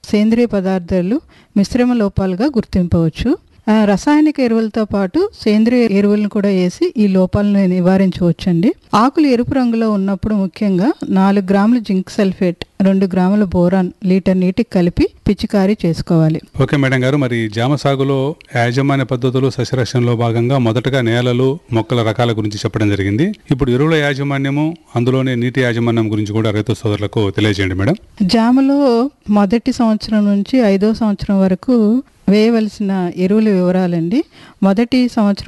సేంద్రియ పదార్థాలు మిశ్రమ లోపాలుగా గుర్తింపవచ్చు ఆ, రసాయనిక ఎరువులతో పాటు సేంద్రియ ఎరువులను కూడా వేసి ఈ లోపాలను నివారించవచ్చండి ఆకులు ఎరుపు రంగులో ఉన్నప్పుడు ముఖ్యంగా నాలుగు గ్రాముల జింక్ సల్ఫేట్ రెండు గ్రాముల బోరాన్ లీటర్ నీటికి కలిపి పిచికారీ చేసుకోవాలి ఓకే మేడం గారు మరి జామ సాగులో యాజమాన్య పద్ధతులు సస్యరక్షణలో భాగంగా మొదటగా నేలలు మొక్కల రకాల గురించి చెప్పడం జరిగింది ఇప్పుడు ఎరువుల యాజమాన్యము అందులోనే నీటి యాజమాన్యం గురించి కూడా రైతు సోదరులకు తెలియజేయండి మేడం జామలో మొదటి సంవత్సరం నుంచి ఐదో సంవత్సరం వరకు వేయవలసిన ఎరువుల వివరాలండి మొదటి సంవత్సరం